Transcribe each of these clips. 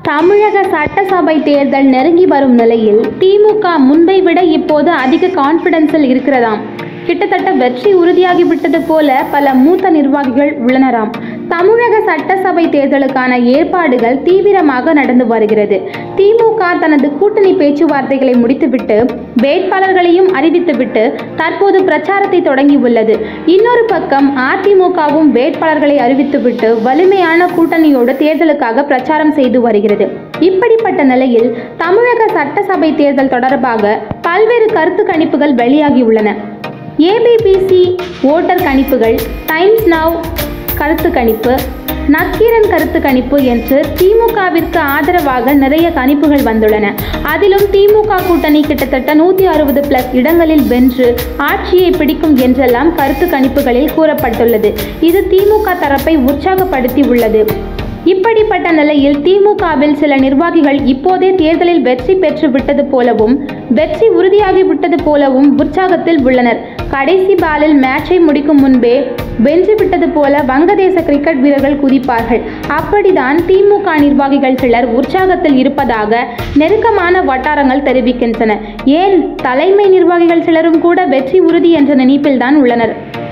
தமிழக சட்டசபை தேர்தல் நெருங்கி வரும் நிலையில் திமுக முன்பை விட இப்போது அதிக கான்பிடன்ஸில் இருக்கிறதாம் கிட்டத்தட்ட வெற்றி உறுதியாகிவிட்டது போல பல மூத்த நிர்வாகிகள் உள்ளனராம் தமிழக சட்டசபை தேர்தலுக்கான ஏற்பாடுகள் தீவிரமாக நடந்து வருகிறது திமுக தனது கூட்டணி பேச்சுவார்த்தைகளை முடித்துவிட்டு வேட்பாளர்களையும் அறிவித்துவிட்டு தற்போது பிரச்சாரத்தை தொடங்கியுள்ளது இன்னொரு பக்கம் அதிமுகவும் வேட்பாளர்களை அறிவித்துவிட்டு வலிமையான கூட்டணியோடு தேர்தலுக்காக பிரச்சாரம் செய்து வருகிறது இப்படிப்பட்ட நிலையில் தமிழக சட்டசபை தேர்தல் தொடர்பாக பல்வேறு கருத்து கணிப்புகள் வெளியாகியுள்ளன ஏபிபிசி ஓட்டர் கணிப்புகள் டைம்ஸ் நவ் கருத்து கணிப்பு நக்கீரன் கருத்து கணிப்பு என்று திமுகவிற்கு ஆதரவாக நிறைய கணிப்புகள் வந்துள்ளன அதிலும் திமுக கூட்டணி கிட்டத்தட்ட நூற்றி அறுபது பிளஸ் இடங்களில் வென்று ஆட்சியை பிடிக்கும் என்றெல்லாம் கருத்து கணிப்புகளில் கூறப்பட்டுள்ளது இது திமுக தரப்பை உற்சாகப்படுத்தி உள்ளது இப்படிப்பட்ட நிலையில் திமுகவில் சில நிர்வாகிகள் இப்போதே தேர்தலில் வெற்றி பெற்று விட்டது போலவும் வெற்றி உறுதியாகி விட்டது போலவும் உற்சாகத்தில் உள்ளனர் கடைசி பாலில் மேட்சை முடிக்கும் முன்பே வென்று விட்டது போல வங்கதேச கிரிக்கெட் வீரர்கள் குதிப்பார்கள் அப்படிதான் திமுக நிர்வாகிகள் சிலர் உற்சாகத்தில் இருப்பதாக நெருக்கமான வட்டாரங்கள் தெரிவிக்கின்றன ஏன் தலைமை நிர்வாகிகள் சிலரும் கூட வெற்றி உறுதி என்ற நினைப்பில்தான் உள்ளனர்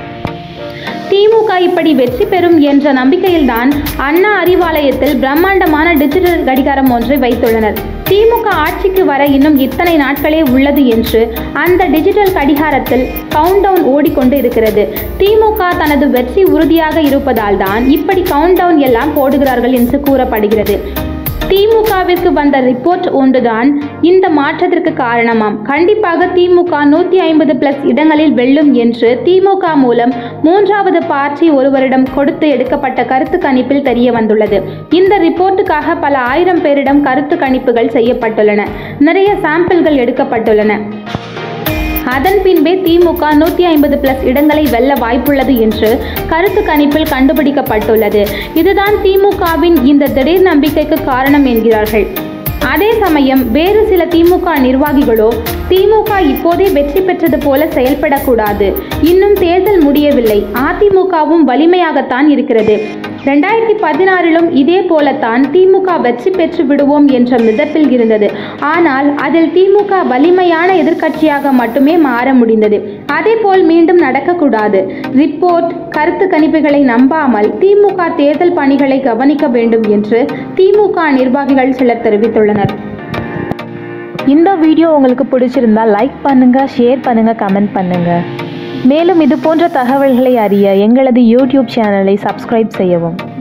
திமுக இப்படி வெற்றி பெறும் என்ற நம்பிக்கையில்தான் அண்ணா அறிவாலயத்தில் பிரம்மாண்டமான டிஜிட்டல் கடிகாரம் ஒன்றை வைத்துள்ளனர் திமுக ஆட்சிக்கு வர இன்னும் இத்தனை நாட்களே உள்ளது என்று அந்த டிஜிட்டல் கடிகாரத்தில் கவுண்டவுன் ஓடிக்கொண்டு இருக்கிறது திமுக தனது வெற்றி உறுதியாக இருப்பதால் தான் இப்படி கவுண்டவுன் எல்லாம் போடுகிறார்கள் என்று கூறப்படுகிறது திமுகவிற்கு வந்த ரிப்போர்ட் ஒன்றுதான் இந்த மாற்றத்திற்கு காரணமாம் கண்டிப்பாக திமுக நூற்றி ஐம்பது பிளஸ் இடங்களில் வெல்லும் என்று திமுக மூலம் மூன்றாவது பார்ட்டி ஒருவரிடம் கொடுத்து எடுக்கப்பட்ட கருத்து கணிப்பில் தெரிய வந்துள்ளது இந்த ரிப்போர்ட்டுக்காக பல ஆயிரம் பேரிடம் கருத்து கணிப்புகள் செய்யப்பட்டுள்ளன நிறைய சாம்பிள்கள் எடுக்கப்பட்டுள்ளன அதன் பின்பே திமுக நூற்றி ஐம்பது பிளஸ் இடங்களை வெல்ல வாய்ப்புள்ளது என்று கருத்து கணிப்பில் கண்டுபிடிக்கப்பட்டுள்ளது இதுதான் திமுகவின் இந்த திடீர் நம்பிக்கைக்கு காரணம் என்கிறார்கள் அதே சமயம் வேறு சில திமுக நிர்வாகிகளோ திமுக இப்போதே வெற்றி பெற்றது போல செயல்படக்கூடாது இன்னும் தேர்தல் முடியவில்லை அதிமுகவும் வலிமையாகத்தான் இருக்கிறது ரெண்டாயிரத்தி பதினாறிலும் இதே போலத்தான் திமுக வெற்றி பெற்று விடுவோம் என்ற மிதப்பில் இருந்தது ஆனால் அதில் திமுக வலிமையான எதிர்க்கட்சியாக மட்டுமே மாற முடிந்தது அதேபோல் மீண்டும் நடக்கக்கூடாது ரிப்போர்ட் கருத்து கணிப்புகளை நம்பாமல் திமுக தேர்தல் பணிகளை கவனிக்க வேண்டும் என்று திமுக நிர்வாகிகள் சிலர் தெரிவித்துள்ளனர் இந்த வீடியோ உங்களுக்கு பிடிச்சிருந்தா லைக் பண்ணுங்க ஷேர் பண்ணுங்க கமெண்ட் பண்ணுங்க மேலும் இது போன்ற தகவல்களை அறிய எங்களது யூடியூப் சேனலை சப்ஸ்கிரைப் செய்யவும்